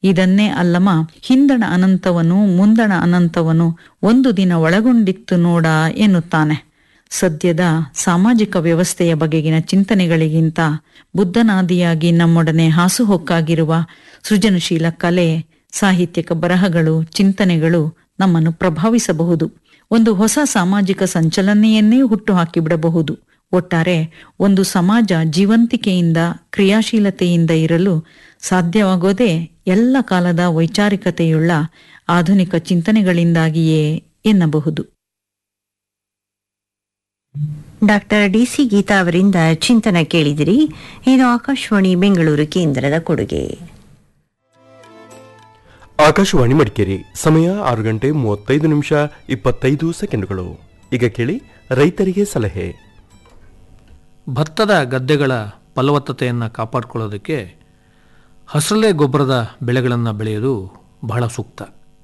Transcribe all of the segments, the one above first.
ಇದನ್ನೇ ಅಲ್ಲಮ ಹಿಂದಣ ಅನಂತವನು ಮುಂದಣ ಅನಂತವನು ಒಂದು ದಿನ ಒಳಗೊಂಡಿತ್ತು ನೋಡ ಎನ್ನುತ್ತಾನೆ ಸದ್ಯದ ಸಾಮಾಜಿಕ ವ್ಯವಸ್ಥೆಯ ಬಗೆಗಿನ ಚಿಂತನೆಗಳಿಗಿಂತ ಬುದ್ಧನಾದಿಯಾಗಿ ನಮ್ಮೊಡನೆ ಹಾಸುಹೊಕ್ಕಾಗಿರುವ ಸೃಜನಶೀಲ ಕಲೆ ಸಾಹಿತ್ಯಕ ಬರಹಗಳು ಚಿಂತನೆಗಳು ನಮ್ಮನ್ನು ಪ್ರಭಾವಿಸಬಹುದು ಒಂದು ಹೊಸ ಸಾಮಾಜಿಕ ಸಂಚಲನೆಯನ್ನೇ ಹುಟ್ಟುಹಾಕಿಬಿಡಬಹುದು ಒಟ್ಟಾರೆ ಒಂದು ಸಮಾಜ ಜೀವಂತಿಕೆಯಿಂದ ಕ್ರಿಯಾಶೀಲತೆಯಿಂದ ಇರಲು ಸಾಧ್ಯವಾಗೋದೇ ಎಲ್ಲ ಕಾಲದ ವೈಚಾರಿಕತೆಯುಳ್ಳ ಆಧುನಿಕ ಚಿಂತನೆಗಳಿಂದಾಗಿಯೇ ಎನ್ನಬಹುದು ಡಾಕ್ಟರ್ ಡಿಸಿ ಗೀತಾ ಅವರಿಂದ ಚಿಂತನ ಕೇಳಿದಿರಿ ಇದು ಆಕಾಶವಾಣಿ ಬೆಂಗಳೂರು ಕೇಂದ್ರದ ಕೊಡುಗೆ ಆಕಾಶವಾಣಿ ಮಡಿಕೇರಿ ಸಮಯ ಆರು ಗಂಟೆ ಮೂವತ್ತೈದು ನಿಮಿಷ ಇಪ್ಪತ್ತೈದು ಸೆಕೆಂಡುಗಳು ಈಗ ಕೇಳಿ ರೈತರಿಗೆ ಸಲಹೆ ಭತ್ತದ ಗದ್ದೆಗಳ ಫಲವತ್ತತೆಯನ್ನು ಕಾಪಾಡಿಕೊಳ್ಳೋದಕ್ಕೆ ಹಸರಲೆ ಗೊಬ್ಬರದ ಬೆಳೆಗಳನ್ನು ಬೆಳೆಯೋದು ಬಹಳ ಸೂಕ್ತ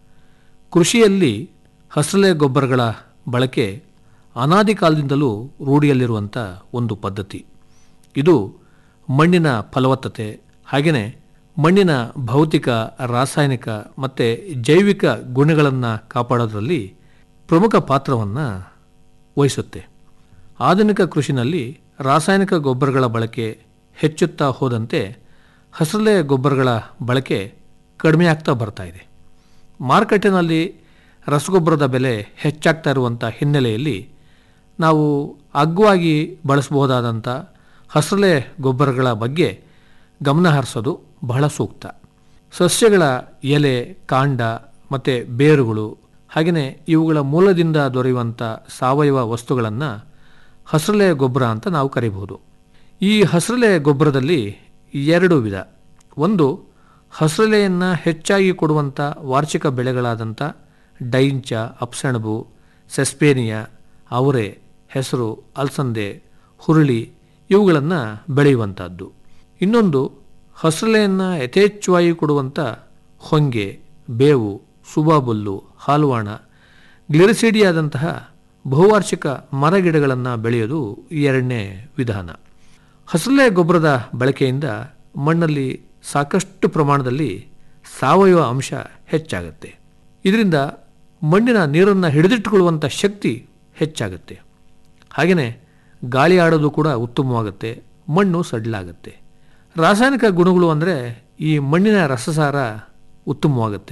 ಕೃಷಿಯಲ್ಲಿ ಹಸರಲೆ ಗೊಬ್ಬರಗಳ ಬಳಕೆ ಅನಾದಿ ಕಾಲದಿಂದಲೂ ರೂಢಿಯಲ್ಲಿರುವಂಥ ಒಂದು ಪದ್ಧತಿ ಇದು ಮಣ್ಣಿನ ಫಲವತ್ತತೆ ಹಾಗೆಯೇ ಮಣ್ಣಿನ ಭೌತಿಕ ರಾಸಾಯನಿಕ ಮತ್ತು ಜೈವಿಕ ಗುಣಗಳನ್ನು ಕಾಪಾಡೋದ್ರಲ್ಲಿ ಪ್ರಮುಖ ಪಾತ್ರವನ್ನು ವಹಿಸುತ್ತೆ ಆಧುನಿಕ ಕೃಷಿನಲ್ಲಿ ರಾಸಾಯನಿಕ ಗೊಬ್ಬರಗಳ ಬಳಕೆ ಹೆಚ್ಚುತ್ತಾ ಹೋದಂತೆ ಹಸರಲೆ ಗೊಬ್ಬರಗಳ ಬಳಕೆ ಕಡಿಮೆ ಆಗ್ತಾ ಬರ್ತಾ ಇದೆ ಮಾರುಕಟ್ಟೆನಲ್ಲಿ ರಸಗೊಬ್ಬರದ ಬೆಲೆ ಹೆಚ್ಚಾಗ್ತಾ ಇರುವಂಥ ಹಿನ್ನೆಲೆಯಲ್ಲಿ ನಾವು ಅಗ್ಗವಾಗಿ ಬಳಸಬಹುದಾದಂಥ ಹಸರಲೆ ಗೊಬ್ಬರಗಳ ಬಗ್ಗೆ ಗಮನ ಹರಿಸೋದು ಬಹಳ ಸೂಕ್ತ ಸಸ್ಯಗಳ ಎಲೆ ಕಾಂಡ ಮತ್ತು ಬೇರುಗಳು ಹಾಗೆಯೇ ಇವುಗಳ ಮೂಲದಿಂದ ದೊರೆಯುವಂಥ ಸಾವಯವ ವಸ್ತುಗಳನ್ನು ಹಸರಲೆ ಗೊಬ್ಬರ ಅಂತ ನಾವು ಕರಿಬಹುದು ಈ ಹಸರಲೆ ಗೊಬ್ಬರದಲ್ಲಿ ಎರಡು ವಿಧ ಒಂದು ಹಸರಲೆಯನ್ನು ಹೆಚ್ಚಾಗಿ ಕೊಡುವಂಥ ವಾರ್ಷಿಕ ಬೆಳೆಗಳಾದಂಥ ಡೈಂಚ ಅಪ್ಸೆಣಬು ಸೆಸ್ಪೇನಿಯಾ ಅವರೆ ಹೆಸರು ಅಲಸಂದೆ ಹುರುಳಿ ಇವುಗಳನ್ನು ಬೆಳೆಯುವಂಥದ್ದು ಇನ್ನೊಂದು ಹಸರಲೆಯನ್ನು ಯಥೇಚ್ಛವಾಗಿ ಕೊಡುವಂಥ ಹೊಂಗೆ ಬೇವು ಸುಬಾಬುಲ್ಲು ಹಾಲುವಾಣ ಗ್ಲಿರಿಸಿಡಿಯಾದಂತಹ ಬಹುವಾರ್ಷಿಕ ಮರಗಿಡಗಳನ್ನು ಬೆಳೆಯೋದು ಈ ಎರಡನೇ ವಿಧಾನ ಹಸರಲೆ ಗೊಬ್ಬರದ ಬಳಕೆಯಿಂದ ಮಣ್ಣಲ್ಲಿ ಸಾಕಷ್ಟು ಪ್ರಮಾಣದಲ್ಲಿ ಸಾವಯವ ಅಂಶ ಹೆಚ್ಚಾಗುತ್ತೆ ಇದರಿಂದ ಮಣ್ಣಿನ ನೀರನ್ನು ಹಿಡಿದಿಟ್ಟುಕೊಳ್ಳುವಂಥ ಶಕ್ತಿ ಹೆಚ್ಚಾಗುತ್ತೆ ಹಾಗೆಯೇ ಗಾಳಿ ಆಡೋದು ಕೂಡ ಉತ್ತಮವಾಗುತ್ತೆ ಮಣ್ಣು ಸಡ್ಲಾಗುತ್ತೆ ರಾಸಾಯನಿಕ ಗುಣಗಳು ಅಂದರೆ ಈ ಮಣ್ಣಿನ ರಸಸಾರ ಉತ್ತಮವಾಗುತ್ತೆ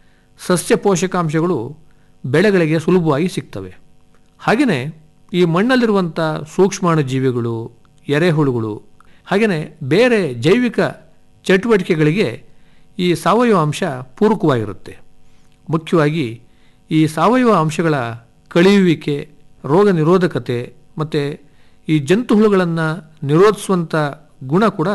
ಸಸ್ಯ ಪೋಷಕಾಂಶಗಳು ಬೆಳೆಗಳಿಗೆ ಸುಲಭವಾಗಿ ಸಿಗ್ತವೆ ಹಾಗೆಯೇ ಈ ಮಣ್ಣಲ್ಲಿರುವಂಥ ಸೂಕ್ಷ್ಮಾಣು ಜೀವಿಗಳು ಎರೆಹುಳುಗಳು ಹಾಗೆಯೇ ಬೇರೆ ಜೈವಿಕ ಚಟುವಟಿಕೆಗಳಿಗೆ ಈ ಸಾವಯವ ಅಂಶ ಪೂರಕವಾಗಿರುತ್ತೆ ಮುಖ್ಯವಾಗಿ ಈ ಸಾವಯವ ಅಂಶಗಳ ಕಳೆಯುವಿಕೆ ರೋಗ ನಿರೋಧಕತೆ ಮತ್ತು ಈ ಜಂತುಹುಳುಗಳನ್ನು ನಿರೋಧಿಸುವಂಥ ಗುಣ ಕೂಡ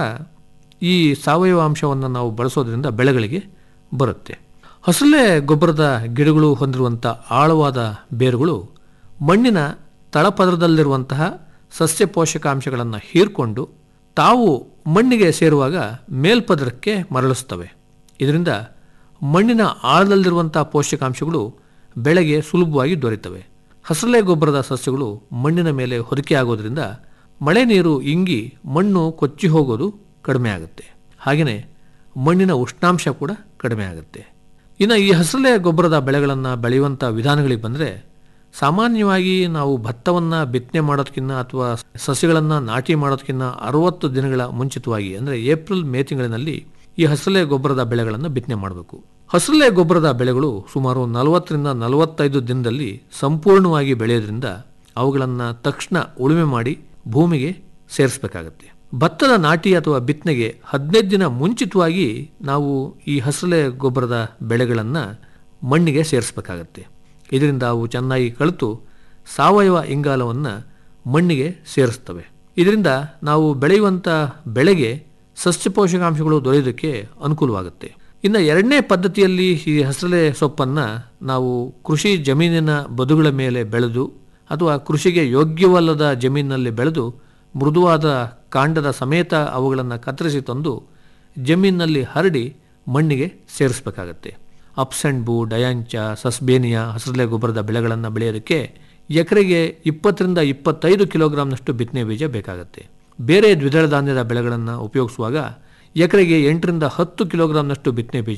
ಈ ಸಾವಯವ ಅಂಶವನ್ನು ನಾವು ಬಳಸೋದ್ರಿಂದ ಬೆಳೆಗಳಿಗೆ ಬರುತ್ತೆ ಹಸಲೆ ಗೊಬ್ಬರದ ಗಿಡಗಳು ಹೊಂದಿರುವಂಥ ಆಳವಾದ ಬೇರುಗಳು ಮಣ್ಣಿನ ತಳಪದರದಲ್ಲಿರುವಂತಹ ಸಸ್ಯ ಪೋಷಕಾಂಶಗಳನ್ನು ಹೀರ್ಕೊಂಡು ತಾವು ಮಣ್ಣಿಗೆ ಸೇರುವಾಗ ಮೇಲ್ಪದರಕ್ಕೆ ಮರಳಿಸ್ತವೆ ಇದರಿಂದ ಮಣ್ಣಿನ ಆಳದಲ್ಲಿರುವಂಥ ಪೋಷಕಾಂಶಗಳು ಬೆಳೆಗೆ ಸುಲಭವಾಗಿ ದೊರೆತವೆ ಹಸಲೆ ಗೊಬ್ಬರದ ಸಸ್ಯಗಳು ಮಣ್ಣಿನ ಮೇಲೆ ಹೊದಿಕೆ ಆಗೋದ್ರಿಂದ ಮಳೆ ನೀರು ಇಂಗಿ ಮಣ್ಣು ಕೊಚ್ಚಿ ಹೋಗೋದು ಕಡಿಮೆ ಆಗುತ್ತೆ ಹಾಗೆಯೇ ಮಣ್ಣಿನ ಉಷ್ಣಾಂಶ ಕೂಡ ಕಡಿಮೆ ಆಗುತ್ತೆ ಇನ್ನು ಈ ಹಸಲೆ ಗೊಬ್ಬರದ ಬೆಳೆಗಳನ್ನು ಬೆಳೆಯುವಂಥ ವಿಧಾನಗಳಿಗೆ ಬಂದರೆ ಸಾಮಾನ್ಯವಾಗಿ ನಾವು ಭತ್ತವನ್ನು ಬಿತ್ತನೆ ಮಾಡೋದಕ್ಕಿಂತ ಅಥವಾ ಸಸ್ಯಗಳನ್ನು ನಾಟಿ ಮಾಡೋದಕ್ಕಿಂತ ಅರವತ್ತು ದಿನಗಳ ಮುಂಚಿತವಾಗಿ ಅಂದರೆ ಏಪ್ರಿಲ್ ಮೇ ತಿಂಗಳಿನಲ್ಲಿ ಈ ಹಸಲೆ ಗೊಬ್ಬರದ ಬೆಳೆಗಳನ್ನು ಬಿತ್ತನೆ ಮಾಡಬೇಕು ಹಸಲೆ ಗೊಬ್ಬರದ ಬೆಳೆಗಳು ಸುಮಾರು ನಲವತ್ತರಿಂದ ನಲವತ್ತೈದು ದಿನದಲ್ಲಿ ಸಂಪೂರ್ಣವಾಗಿ ಬೆಳೆಯೋದ್ರಿಂದ ಅವುಗಳನ್ನು ತಕ್ಷಣ ಉಳುಮೆ ಮಾಡಿ ಭೂಮಿಗೆ ಸೇರಿಸಬೇಕಾಗತ್ತೆ ಭತ್ತದ ನಾಟಿ ಅಥವಾ ಬಿತ್ತನೆಗೆ ಹದಿನೈದು ದಿನ ಮುಂಚಿತವಾಗಿ ನಾವು ಈ ಹಸಲೆ ಗೊಬ್ಬರದ ಬೆಳೆಗಳನ್ನು ಮಣ್ಣಿಗೆ ಸೇರಿಸಬೇಕಾಗತ್ತೆ ಇದರಿಂದ ಅವು ಚೆನ್ನಾಗಿ ಕಳಿತು ಸಾವಯವ ಇಂಗಾಲವನ್ನು ಮಣ್ಣಿಗೆ ಸೇರಿಸ್ತವೆ ಇದರಿಂದ ನಾವು ಬೆಳೆಯುವಂಥ ಬೆಳೆಗೆ ಸಸ್ಯ ಪೋಷಕಾಂಶಗಳು ದೊರೆಯೋದಕ್ಕೆ ಅನುಕೂಲವಾಗುತ್ತೆ ಇನ್ನು ಎರಡನೇ ಪದ್ಧತಿಯಲ್ಲಿ ಈ ಹಸಲೆ ಸೊಪ್ಪನ್ನು ನಾವು ಕೃಷಿ ಜಮೀನಿನ ಬದುಗಳ ಮೇಲೆ ಬೆಳೆದು ಅಥವಾ ಕೃಷಿಗೆ ಯೋಗ್ಯವಲ್ಲದ ಜಮೀನಿನಲ್ಲಿ ಬೆಳೆದು ಮೃದುವಾದ ಕಾಂಡದ ಸಮೇತ ಅವುಗಳನ್ನು ಕತ್ತರಿಸಿ ತಂದು ಜಮೀನಿನಲ್ಲಿ ಹರಡಿ ಮಣ್ಣಿಗೆ ಸೇರಿಸಬೇಕಾಗತ್ತೆ ಅಪ್ಸೆಂಡ್ಬು ಡಯಾಂಚ ಸಸ್ಬೇನಿಯಾ ಹಸರಲೆ ಗೊಬ್ಬರದ ಬೆಳೆಗಳನ್ನು ಬೆಳೆಯೋದಕ್ಕೆ ಎಕರೆಗೆ ಇಪ್ಪತ್ತರಿಂದ ಇಪ್ಪತ್ತೈದು ಕಿಲೋಗ್ರಾಂನಷ್ಟು ಬಿತ್ತನೆ ಬೀಜ ಬೇಕಾಗುತ್ತೆ ಬೇರೆ ದ್ವಿದಳ ಧಾನ್ಯದ ಬೆಳೆಗಳನ್ನು ಉಪಯೋಗಿಸುವಾಗ ಎಕರೆಗೆ ಎಂಟರಿಂದ ಹತ್ತು ಕಿಲೋಗ್ರಾಂನಷ್ಟು ಬಿತ್ತನೆ ಬೀಜ